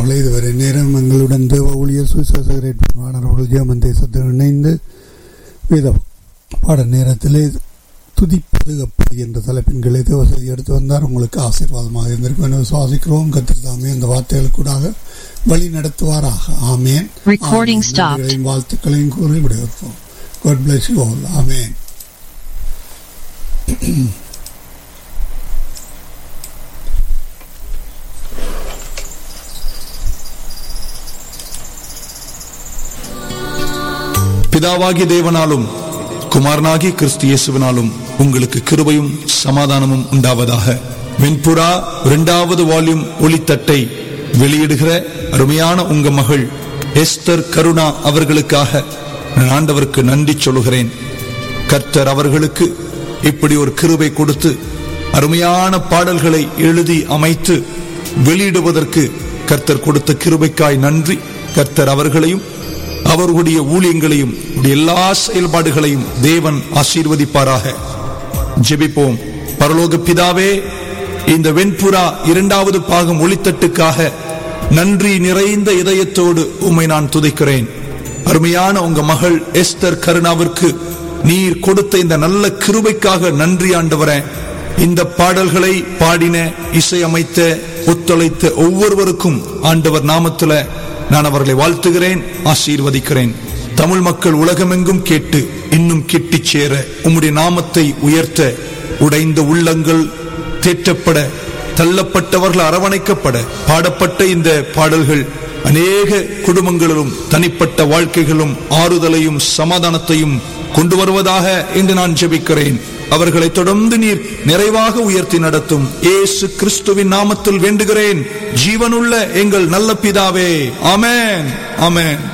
அன்பானவர்களே இதுவரை நேரம் எங்களுடன் தேவ ஊழியர் சுவிசேஷகரேட் மாணவர்கள் ஜெர்மன் தேசத்தில் இணைந்து வேத பாட நேரத்திலே துதிப்பது எப்படி என்ற தலைப்பின் கீழே தேவசதி எடுத்து வந்தார் உங்களுக்கு ஆசீர்வாதமாக இருந்திருக்கும் என விசுவாசிக்கிறோம் கத்திரதாமே அந்த வார்த்தைகளுக்கூடாக வழி நடத்துவாராக ஆமேன் Recording ஆமேன். stopped. நன்றிகளையும் வாழ்த்துக்களையும் கூறி விடைபெறுவோம் God bless you all. ஆமேன் பிதாவாகிய தேவனாலும் குமாரனாகிய கிறிஸ்து இயேசுவினாலும் உங்களுக்கு கிருபையும் சமாதானமும் உண்டாவதாக வெண்புறா இரண்டாவது வால்யூம் ஒளித்தட்டை வெளியிடுகிற அருமையான உங்க மகள் எஸ்தர் கருணா அவர்களுக்காக நான் ஆண்டவருக்கு நன்றி சொல்லுகிறேன் கர்த்தர் அவர்களுக்கு இப்படி ஒரு கிருபை கொடுத்து அருமையான பாடல்களை எழுதி அமைத்து வெளியிடுவதற்கு கர்த்தர் கொடுத்த கிருபைக்காய் நன்றி கர்த்தர் அவர்களையும் அவர்களுடைய ஊழியங்களையும் அவருடைய எல்லா செயல்பாடுகளையும் தேவன் ஆசீர்வதிப்பாராக ஜெபிப்போம் பரலோக பிதாவே இந்த வெண்புறா இரண்டாவது பாகம் ஒளித்தட்டுக்காக நன்றி நிறைந்த இதயத்தோடு உம்மை நான் துதிக்கிறேன் அருமையான உங்க மகள் எஸ்தர் கருணாவிற்கு நீர் கொடுத்த இந்த நல்ல கிருபைக்காக நன்றி ஆண்டவரே இந்த பாடல்களை பாடின இசையமைத்த ஒத்துழைத்த ஒவ்வொருவருக்கும் ஆண்டவர் நாமத்துல நான் அவர்களை வாழ்த்துகிறேன் ஆசீர்வதிக்கிறேன் தமிழ் மக்கள் உலகமெங்கும் கேட்டு இன்னும் கிட்டிச் சேர உம்முடைய நாமத்தை உயர்த்த உடைந்த உள்ளங்கள் தேற்றப்பட தள்ளப்பட்டவர்கள் அரவணைக்கப்பட பாடப்பட்ட இந்த பாடல்கள் அநேக குடும்பங்களிலும் தனிப்பட்ட வாழ்க்கைகளும் ஆறுதலையும் சமாதானத்தையும் கொண்டு வருவதாக என்று நான் ஜெபிக்கிறேன் அவர்களை தொடர்ந்து நீர் நிறைவாக உயர்த்தி நடத்தும் ஏசு கிறிஸ்துவின் நாமத்தில் வேண்டுகிறேன் ஜீவனுள்ள எங்கள் நல்ல பிதாவே ஆமென் ஆமென்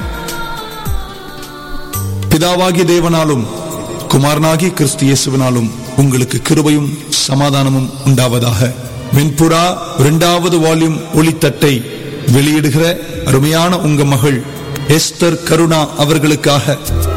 பிதாவாகிய தேவனாலும் குமாரனாகிய கிறிஸ்து இயேசுவினாலும் உங்களுக்கு கிருபையும் சமாதானமும் உண்டாவதாக வெண்புறா இரண்டாவது வால்யூம் ஒளித்தட்டை வெளியிடுகிற அருமையான உங்க மகள் எஸ்தர் கருணா அவர்களுக்காக